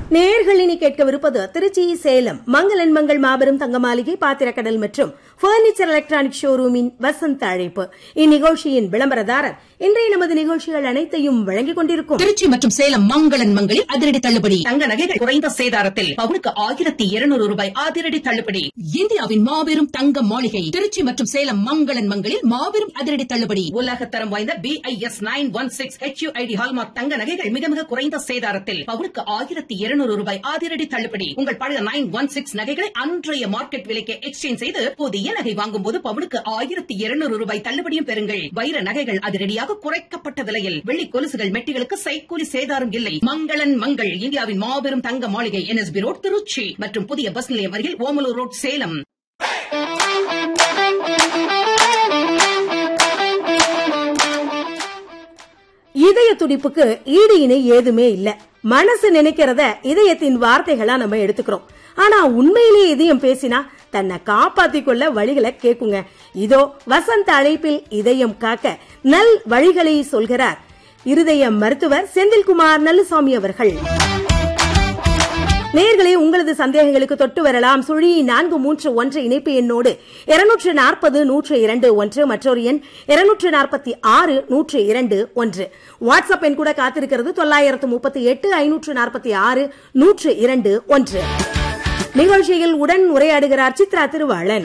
நேயர்கள் இனி கேட்கவிருப்பது திருச்சி சேலம் மங்களன் மங்கள் மாபெரும் தங்க மாளிகை பாத்திரக்கடல் மற்றும் பர்னிச்சர் எலக்ட்ரானிக் ஷோரூமின் வசந்த அழைப்பு இந்நிகழ்ச்சியின் விளம்பரதாரர் இன்றைய நமது நிகழ்ச்சிகள் அனைத்தையும் வழங்கிக் கொண்டிருக்கும் திருச்சி மற்றும் சேலம் மங்களன் மங்களில் அதிரடி தள்ளுபடி தங்க நகைகள் குறைந்த சேதாரத்தில் பவுனுக்கு ஆயிரத்தி இருநூறு ரூபாய் அதிரடி தள்ளுபடி இந்தியாவின் மாபெரும் தங்க மாளிகை திருச்சி மற்றும் சேலம் மங்களன் மங்களில் மாபெரும் அதிரடி தள்ளுபடி உலகத்தரம் வாய்ந்த B I S nine one six H ID hallmark தங்க நகைகள் மிக மிக குறைந்த சேதாரத்தில் பவுனுக்கு ஆயிரத்தி இருநூறு ரூபாய் அதிரடி தள்ளுபடி உங்கள் பழைய நைன் ஒன் சிக்ஸ் நகைகளை அன்றைய மார்க்கெட் விலைக்கு எக்ஸ்சேஞ்ச் செய்து புதிய நகை வாங்கும் போது பவுனுக்கு ஆயிரத்தி இருநூறு ரூபாய் தள்ளுபடியும் பெறுங்கள் வைர நகைகள் அதிரடியாக குறைக்கப்பட்ட விலையில் வெள்ளி கொலுசுகள் மெட்டிகளுக்கு சைக்கூலி சேதாரம் இல்லை மங்களன் மங்கள் இந்தியாவின் மாபெரும் தங்க மாளிகை என்எஸ்பி ரோட் திருச்சி மற்றும் புதிய பஸ் நிலையம் அருகில் ஓமலூர் ரோட் சேலம் இதய துடிப்புக்கு ஈடு இணை ஏதுமே இல்ல மனசு நினைக்கிறத இதயத்தின் வார்த்தைகளா நம்ம எடுத்துக்கிறோம் ஆனா உண்மையிலேயே இதயம் பேசினா தன்னை காப்பாத்திக் கொள்ள வழிகளை கேக்குங்க இதோ வசந்த அழைப்பில் இதயம் காக்க நல் வழிகளை சொல்கிறார் இருதய மருத்துவர் செந்தில்குமார் நல்லுசாமி அவர்கள் நேர்களே உங்களது சந்தேகங்களுக்கு தொட்டு வரலாம் சுழி நான்கு மூன்று ஒன்று இணைப்பு எண்ணோடு இருநூற்று நாற்பது நூற்று இரண்டு ஒன்று மற்றொரு எண் இருநூற்று நாற்பத்தி ஆறு நூற்று இரண்டு ஒன்று வாட்ஸ்அப் எண் கூட காத்திருக்கிறது தொள்ளாயிரத்து முப்பத்தி எட்டு ஐநூற்று நாற்பத்தி ஆறு நூற்று இரண்டு ஒன்று நிகழ்ச்சியில் உடன் உரையாடுகிறார் சித்ரா திருவாளன்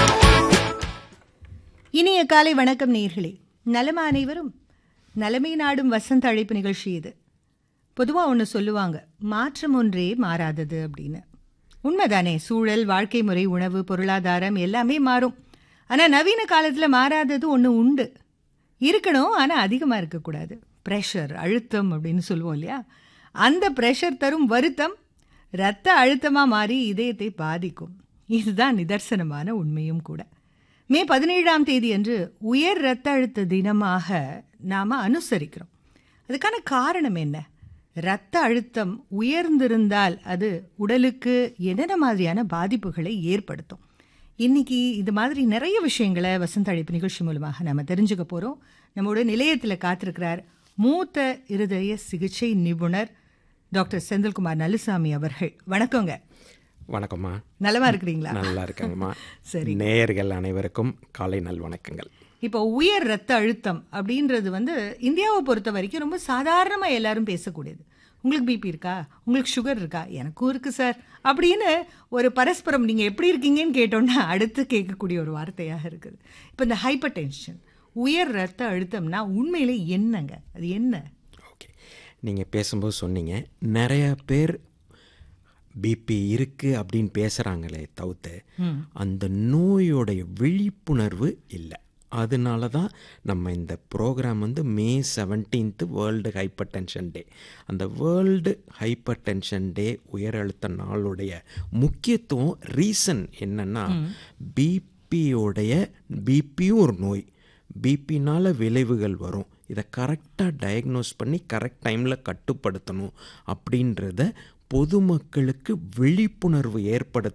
இனிய காலை வணக்கம் நேர்களே நலமா அனைவரும் நலமை நாடும் வசந்த அழைப்பு நிகழ்ச்சி இது பொதுவாக ஒன்று சொல்லுவாங்க மாற்றம் ஒன்றே மாறாதது அப்படின்னு உண்மைதானே சூழல் வாழ்க்கை முறை உணவு பொருளாதாரம் எல்லாமே மாறும் ஆனால் நவீன காலத்தில் மாறாதது ஒன்று உண்டு இருக்கணும் ஆனால் அதிகமாக இருக்கக்கூடாது ப்ரெஷர் அழுத்தம் அப்படின்னு சொல்லுவோம் இல்லையா அந்த ப்ரெஷர் தரும் வருத்தம் இரத்த அழுத்தமாக மாறி இதயத்தை பாதிக்கும் இதுதான் நிதர்சனமான உண்மையும் கூட மே பதினேழாம் தேதி அன்று உயர் இரத்த அழுத்த தினமாக நாம் அனுசரிக்கிறோம் அதுக்கான காரணம் என்ன இரத்த அழுத்தம் உயர்ந்திருந்தால் அது உடலுக்கு என்னென்ன மாதிரியான பாதிப்புகளை ஏற்படுத்தும் இன்னைக்கு இது மாதிரி நிறைய விஷயங்களை வசந்த அழைப்பு நிகழ்ச்சி மூலமாக நம்ம தெரிஞ்சுக்க போகிறோம் நம்மளோட நிலையத்தில் காத்திருக்கிறார் மூத்த இருதய சிகிச்சை நிபுணர் டாக்டர் செந்தில்குமார் நல்லுசாமி அவர்கள் வணக்கங்க வணக்கம்மா நலமா இருக்கிறீங்களா நல்லா இருக்கேங்கம்மா சரி நேயர்கள் அனைவருக்கும் காலை நல் வணக்கங்கள் இப்போ உயர் ரத்த அழுத்தம் அப்படின்றது வந்து இந்தியாவை பொறுத்த வரைக்கும் ரொம்ப சாதாரணமாக எல்லாரும் பேசக்கூடியது உங்களுக்கு பிபி இருக்கா உங்களுக்கு சுகர் இருக்கா எனக்கும் இருக்குது சார் அப்படின்னு ஒரு பரஸ்பரம் நீங்கள் எப்படி இருக்கீங்கன்னு கேட்டோன்னா அடுத்து கேட்கக்கூடிய ஒரு வார்த்தையாக இருக்குது இப்போ இந்த ஹைப்பர் டென்ஷன் உயர் ரத்த அழுத்தம்னா உண்மையிலே என்னங்க அது என்ன ஓகே நீங்கள் பேசும்போது சொன்னீங்க நிறைய பேர் பிபி இருக்குது அப்படின்னு பேசுகிறாங்களே தவிர்த்து அந்த நோயோடைய விழிப்புணர்வு இல்லை அதனால தான் நம்ம இந்த ப்ரோக்ராம் வந்து May seventeenth world hypertension day அந்த வேர்ல்டு ஹைப்பர் டென்ஷன் டே உயர் அழுத்த நாளுடைய முக்கியத்துவம் ரீசன் என்னன்னா பிபியோடைய பிபியும் ஒரு நோய் பிபினால் விளைவுகள் வரும் இதை கரெக்டாக டயக்னோஸ் பண்ணி கரெக்ட் டைமில் கட்டுப்படுத்தணும் அப்படின்றத பொதுமக்களுக்கு விழிப்புணர்வு ஏற்படுத்த